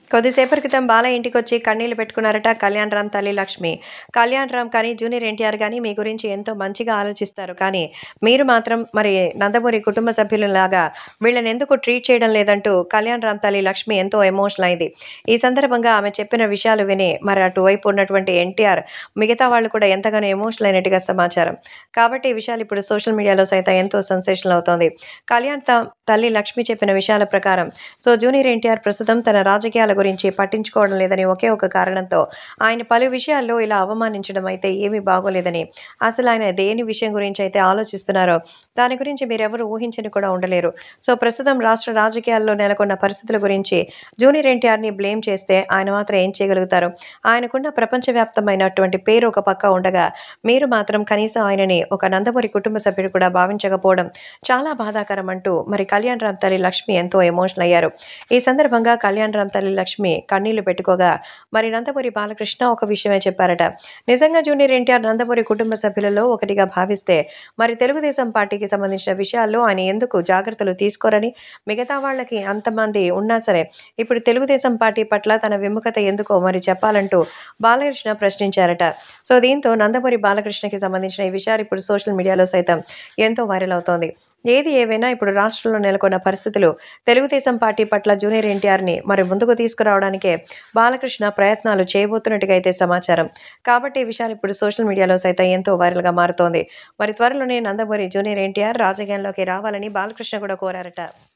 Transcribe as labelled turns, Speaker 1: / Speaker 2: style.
Speaker 1: కొద్దిసేపటి క్రితం బాల ఇంటికొచ్చి కన్నీళ్లు పెట్టుకున్నారట కళ్యాణ్ రామ్ తల్లి లక్ష్మి కళ్యాణ్ రామ్ కానీ జూనియర్ ఎన్టీఆర్ కానీ మీ గురించి ఎంతో మంచిగా ఆలోచిస్తారు కానీ మీరు మాత్రం మరి నందమూరి కుటుంబ సభ్యులలాగా వీళ్ళని ఎందుకు ట్రీట్ చేయడం లేదంటూ కళ్యాణ్ రామ్ తల్లి లక్ష్మి ఎంతో ఎమోషనల్ అయింది ఈ సందర్భంగా ఆమె చెప్పిన విషయాలు విని మరి అటువైపు ఉన్నటువంటి ఎన్టీఆర్ మిగతా వాళ్ళు కూడా ఎంతగానో ఎమోషనల్ అయినట్టుగా సమాచారం కాబట్టి ఈ విషయాలు ఇప్పుడు సోషల్ మీడియాలో సైతం ఎంతో సెన్సేషనల్ అవుతోంది కళ్యాణ్ త- తల్లి లక్ష్మి చెప్పిన విషయాల ప్రకారం సో జూనియర్ ఎన్టీఆర్ ప్రస్తుతం తన రాజకీయాల గురించి పట్టించుకోవడం లేదని ఒకే ఒక కారణంతో ఆయన పలు విషయాల్లో ఇలా అవమానించడం అయితే ఏమీ బాగోలేదని అసలు ఆయన దేని విషయం గురించి అయితే ఆలోచిస్తున్నారో దాని గురించి మీరెవరు ఊహించని కూడా ఉండలేరు సో ప్రస్తుతం రాష్ట్ర రాజకీయాల్లో నెలకొన్న పరిస్థితుల గురించి జూనియర్ ఎన్టీఆర్ని బ్లేమ్ చేస్తే ఆయన మాత్రం ఏం చేయగలుగుతారు ఆయనకున్న ప్రపంచవ్యాప్తమైనటువంటి పేరు ఒక పక్క ఉండగా మీరు మాత్రం కనీసం ఆయనని ఒక నందమూరి కుటుంబ సభ్యుడు కూడా భావించకపోవడం చాలా బాధాకరం అంటూ మరి కళ్యాణ్ రామ్ తల్లి లక్ష్మి ఎంతో ఎమోషనల్ అయ్యారు ఈ సందర్భంగా కళ్యాణ్ రామ్ తల్లి లక్ష్మి కన్నీళ్లు పెట్టుకోగా మరి నందమూరి బాలకృష్ణ ఒక విషయమే చెప్పారట నిజంగా జూనియర్ ఎన్టీఆర్ నందమూరి కుటుంబ సభ్యులలో ఒకటిగా భావిస్తే మరి తెలుగుదేశం పార్టీకి సంబంధించిన విషయాల్లో ఆయన ఎందుకు జాగ్రత్తలు తీసుకోరని మిగతా వాళ్ళకి అంతమంది ఉన్నా సరే ఇప్పుడు తెలుగుదేశం పార్టీ పట్ల తన విముఖత ఎందుకో మరి చెప్పాలంటూ బాలకృష్ణ ప్రశ్నించారట సో దీంతో నందమూరి బాలకృష్ణకి సంబంధించిన ఈ విషయాలు ఇప్పుడు సోషల్ మీడియాలో సైతం ఎంతో వైరల్ అవుతోంది ఏది ఏవైనా ఇప్పుడు రాష్ట్రంలో నెలకొన్న పరిస్థితులు తెలుగుదేశం పార్టీ పట్ల జూనియర్ ఎన్టీఆర్ని మరి ముందుకు తీసుకురావడానికే బాలకృష్ణ ప్రయత్నాలు చేయబోతున్నట్టుగా అయితే సమాచారం కాబట్టి ఈ విషయాలు ఇప్పుడు సోషల్ మీడియాలో సైతం ఎంతో వైరల్గా మారుతోంది మరి త్వరలోనే నందమూరి జూనియర్ ఎన్టీఆర్ రాజకీయాల్లోకి రావాలని బాలకృష్ణ కూడా కోరారట